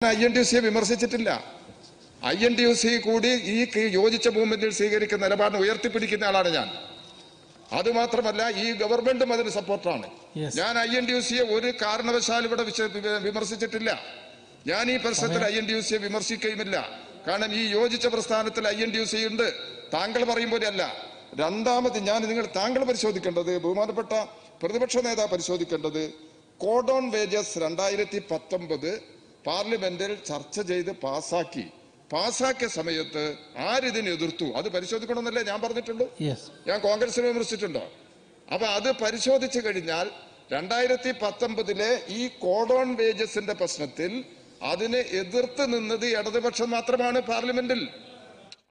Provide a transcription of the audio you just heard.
I N T U സിയെ വിമർശിച്ചിട്ടില്ല I N T U C കൂടി ഈ ക- യോജിച്ച മൂവ്മെന്റിൽ സ്വീകരിക്കുന്ന നിലപാടിനെ ഉയർത്തിപ്പിടിക്കുന്ന ആളാണ് ഞാൻ അതുമാത്രമല്ല ഈ ഗവൺമെന്റും അതിന് സപ്പോർട്ടാണ് Yes. ഞാൻ ഐ എൻ ടി യു സിയെ ഒരു കാരണവശാലും ഇവിടെ വിശ- വി- വിമർശിച്ചിട്ടില്ല ഞാൻ ഈ പ്രശ്നത്തിൽ ഐ എൻ ടി യു സിയെ വിമർശിക്കുകയുമില്ല കാരണം ഈ യോജിച്ച പ്രസ്ഥാനത്തിൽ I N T U C ഉണ്ട് താങ്കൾ പറയും പോലെയല്ല രണ്ടാമത് ഞാൻ നിങ്ങൾ താങ്കൾ പരിശോധിക്കേണ്ടത് ബഹുമാനപ്പെട്ട പ്രതിപക്ഷ നേതാവ് പരിശോധിക്കേണ്ടത് കോഡോൺ വേജസ് രണ്ടായിരത്തി പത്തൊമ്പത് പാർലമെന്റിൽ ചർച്ച ചെയ്ത് പാസാക്കി പാസാക്കിയ സമയത്ത് ആരിതിനെ എതിർത്തു അത് പരിശോധിക്കണമെന്നല്ലേ ഞാൻ പറഞ്ഞിട്ടുള്ളൂ യെസ് ഞാൻ കോൺഗ്രസിനെ വിമർശിച്ചിട്ടുണ്ടോ അപ്പൊ അത് പരിശോധിച്ചു കഴിഞ്ഞാൽ രണ്ടായിരത്തി പത്തൊമ്പതിലെ ഈ കോഡോൺ വേജസിന്റെ പ്രശ്നത്തിൽ അതിനെ എതിർത്ത് നിന്നത് ഇടതുപക്ഷം മാത്രമാണ് പാർലമെന്റിൽ